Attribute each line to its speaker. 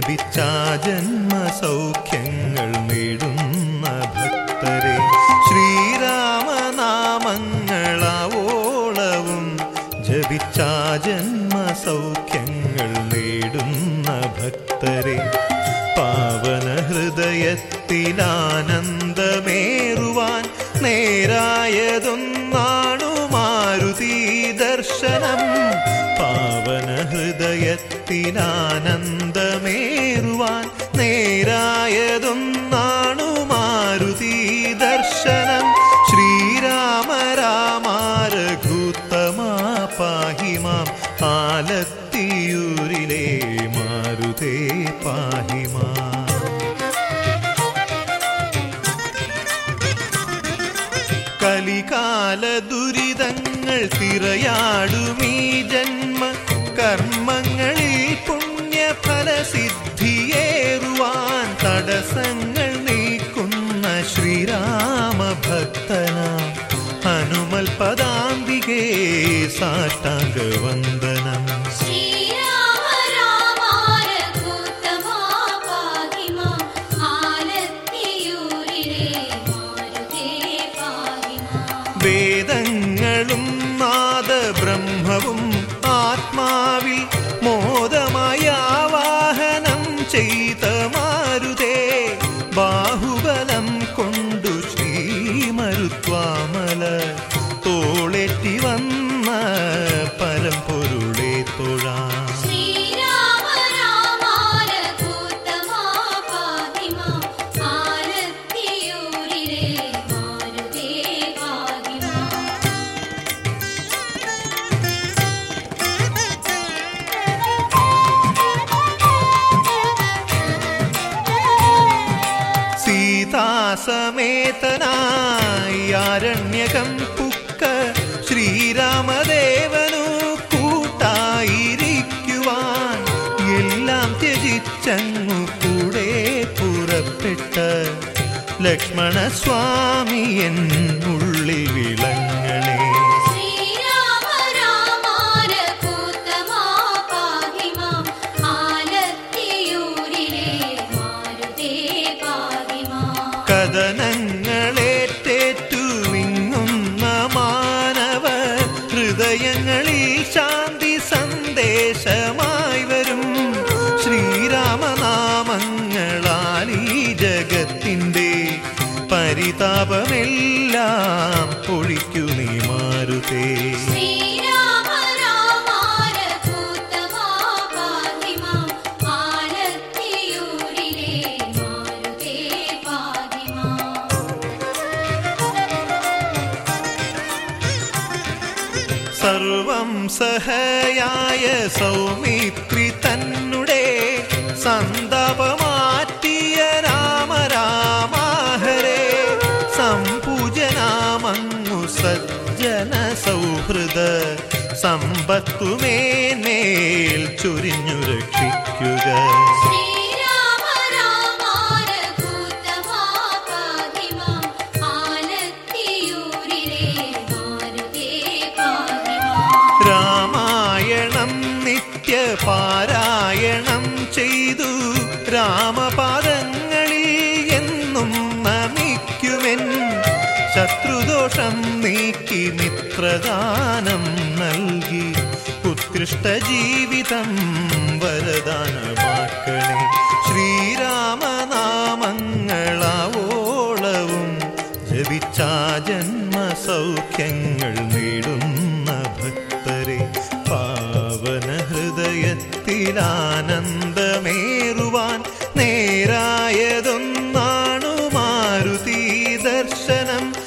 Speaker 1: ജപിച്ചാ ജന്മ സൗഖ്യങ്ങൾ നേടുന്ന ഭക്തരെ ശ്രീരാമനാമങ്ങളാവോളവും ജപിച്ചാ ജന്മ സൗഖ്യങ്ങൾ നേടുന്ന ഭക്തരെ പാവന ഹൃദയത്തിലാനന്ദമേറുവാൻ നേരായതൊന്നാണു മാരുതി ദർശനം പാവന ഹൃദയത്തിലാനന്ദമേറുവാൻ നേരായതൊന്നാണു മാരുതി ദർശനം ശ്രീരാമ രാമ രഘുത്തമാ പാഹി മാം ആലത്തിയൂരിലെ മാരുതേ പാഹി മാം കലികാല ദുരിതങ്ങൾ തിറയാടുമീ ജന്മ കർമ്മങ്ങളിൽ പുണ്യഫലസിദ്ധിയേറുവാൻ തടസ്സങ്ങൾ നീക്കുന്ന ശ്രീരാമ ഭക്തന ഹനുമൽ പദാന്തികേ സാഷ്ടാംഗ വന്ദനം
Speaker 2: ശ്രീരാമ രാമ രഘുത്തമാ പാഹി മാം ആലത്തിയൂരിലെ മാരുതേ പാഹി മാം
Speaker 1: വേദങ്ങളും നാദബ്രഹ്മവും ആത്മാവിൽ മോദമായ ആവാഹനം ചെയ്ത മാരുതേ ബാഹുബലം കൊണ്ടു ശ്രീമരുത്വാമല തോളെറ്റി വന്ന പരമ്പൊരുളെ തൊഴാം
Speaker 2: ശ്രീരാമ രാമ രഘുത്തമാ പാഹി മാം ആലത്തിയൂരിലെ മാരുതേ പാഹി മാം
Speaker 1: സീതാസമേതനായി ആരണ്യകം പുക്ക ശ്രീരാമദേവനു കൂട്ടായിരിക്കുവാൻ എല്ലാം ത്യജിച്ചങ്ങു കൂടെ പുറപ്പെട്ട ലക്ഷ്മണസ്വാമി എൻ ഉള്ളിൽ വിളങ്ങണേ
Speaker 2: ശ്രീരാമ രാമ രഘുത്തമാ പാഹി മാം ആലത്തിയൂരിലെ മാരുതേ പാഹി മാം
Speaker 1: കഥനങ്ങളേറ്റേറ്റു വിങ്ങുന്ന മാനവ ഹൃദയങ്ങളിൽ ശാന്തി സന്ദേശമായി വരും ശ്രീരാമനാമങ്ങളാൽ ഈ ജഗത്തിൻ്റെ പരിതാപമെല്ലാം ഒഴിക്കു നീ മാറുതേ
Speaker 2: ശ്രീരാമ രാമ രഘുത്തമാ പാഹി മാം ആലത്തിയൂരിലെ മാരുതേ പാഹി മാം
Speaker 1: സർവം സഹയായ സൗമിത്രി തന്നുടെ സന്താപമാറ്റിയ രാമ രാമാഹരേ സംപൂജനാമങ്ങു സജ്ജന സൗഹൃദ സമ്പത്തുമേന്മേൽ ചൊരിഞ്ഞു രക്ഷിക്കുക
Speaker 2: ശ്രീരാമ രാമ രഘുത്തമാ പാഹി മാം ആലത്തിയൂരിലെ മാരുതേ പാഹി മാം
Speaker 1: രാമായണം നിത്യപാരായണം ചെയ്തു രാമപാദങ്ങളിൽ എന്നും നമിക്കുമെൻ ശത്രുദോഷം നീക്കി മിത്രദാനം നൽകി ഉത്കൃഷ്ട ജീവിതം വരദാനമാക്കണേ ശ്രീരാമനാമങ്ങളാവോളവും ജപിച്ചാ ജന്മ സൗഖ്യങ്ങൾ നേടുന്ന ഭക്തരെ പാവന ഹൃദയത്തിലാനന്ദമേറുവാൻ നേരായതൊന്നാണു മാരുതി ദർശനം